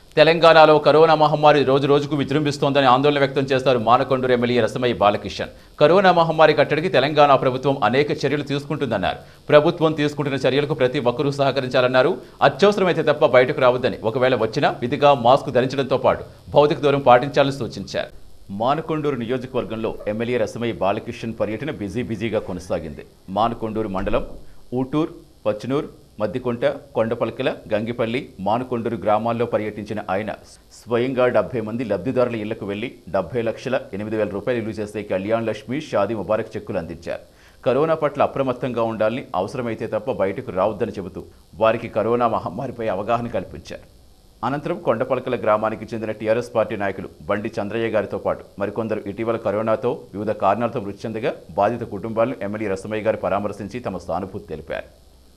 తెలంగాణలో కరోనా మహమ్మారి రోజు రోజుకు విజృంభిస్తోందని ఆందోళన వ్యక్తం చేస్తారు మానకొండూరు ఎమ్మెల్యే రసమయ్య బాలకిషన్ కరోనా మహమ్మారి కట్టడికి తెలంగాణ ప్రభుత్వం అనేక చర్యలు తీసుకుంటుందన్నారు ప్రభుత్వం తీసుకుంటున్న చర్యలకు ప్రతి ఒక్కరూ సహకరించాలన్నారు అత్యవసరమైతే తప్ప బయటకు రావద్దని ఒకవేళ వచ్చినా విధిగా మాస్క్ ధరించడంతో పాటు భౌతిక దూరం పాటించాలని సూచించారు మానకొండూరు నియోజకవర్గంలో ఎమ్మెల్యే రసమయ్య బాలకిషన్ పర్యటన బిజీ బిజీగా కొనసాగింది మానకొండూరు మండలం ఊటూర్ పచ్చనూర్ మద్దికుంట కొండపల్కల గంగిపల్లి మానుకొండూరు గ్రామాల్లో పర్యటించిన ఆయన స్వయంగా డెబ్బై మంది లబ్ధిదారుల ఇళ్లకు వెళ్లి డెబ్బై లక్షల ఎనిమిది వేల రూపాయలు విలువ చేసే కళ్యాణ్ లక్ష్మి షాదీ ముబారక్ చెక్కులు అందించారు కరోనా పట్ల అప్రమత్తంగా ఉండాలని అవసరమైతే తప్ప బయటకు రావద్దని చెబుతూ వారికి కరోనా మహమ్మారిపై అవగాహన కల్పించారు అనంతరం కొండపలకల గ్రామానికి చెందిన టీఆర్ఎస్ పార్టీ నాయకులు బండి చంద్రయ్య గారితో పాటు మరికొందరు ఇటీవల కరోనాతో వివిధ కారణాలతో మృతి చెందగా బాధిత కుటుంబాలను ఎమ్మెల్యే రసమయ్య గారు పరామర్శించి తమ సానుభూతి తెలిపారు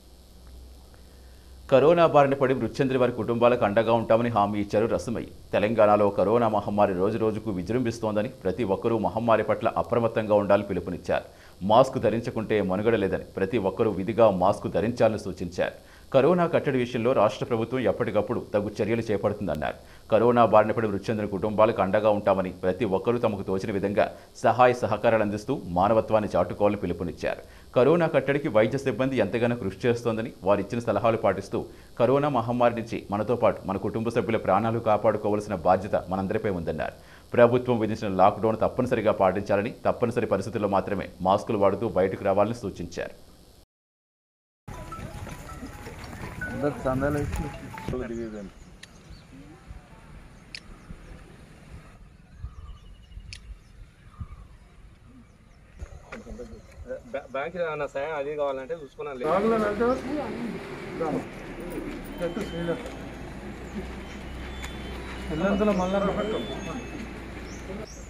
కరోనా బారిన పడి మృతి చెందిన వారి కుటుంబాలకు అండగా ఉంటామని హామీ ఇచ్చారు రసమయ్య తెలంగాణలో కరోనా మహమ్మారి రోజు రోజుకు విజృంభిస్తోందని ప్రతి ఒక్కరూ మహమ్మారి పట్ల అప్రమత్తంగా ఉండాలని పిలుపునిచ్చారు మాస్క్ ధరించకుంటే మనుగడ లేదని ప్రతి ఒక్కరూ విధిగా మాస్క్ ధరించాలని సూచించారు కరోనా కట్టడి విషయంలో రాష్ట్ర ప్రభుత్వం ఎప్పటికప్పుడు తగు చర్యలు చేపడుతుందన్నారు కరోనా బారిన పడి మృతి చెందిన కుటుంబాలకు అండగా ఉంటామని ప్రతి ఒక్కరూ తమకు తోచిన విధంగా సహాయ సహకారాలు అందిస్తూ మానవత్వాన్ని చాటుకోవాలని పిలుపునిచ్చారు కరోనా కట్టడికి వైద్య సిబ్బంది ఎంతగానో కృషి చేస్తోందని వారు ఇచ్చిన సలహాలు పాటిస్తూ కరోనా మహమ్మారి నుంచి మనతో పాటు మన కుటుంబ సభ్యుల ప్రాణాలు కాపాడుకోవాల్సిన బాధ్యత మనందరిపై ఉందన్నారు ప్రభుత్వం విధించిన లాక్డౌన్ తప్పనిసరిగా పాటించాలని తప్పనిసరి పరిస్థితుల్లో మాత్రమే మాస్కులు వాడుతూ బయటకు రావాలని సూచించారు అందరు చందాలు వేసి దిగేదాన్ని బ్యా- బ్యాంక్ ఏమన్నా సాయం అది కావాలంటే చూసుకున్నాను లేదు మళ్ళా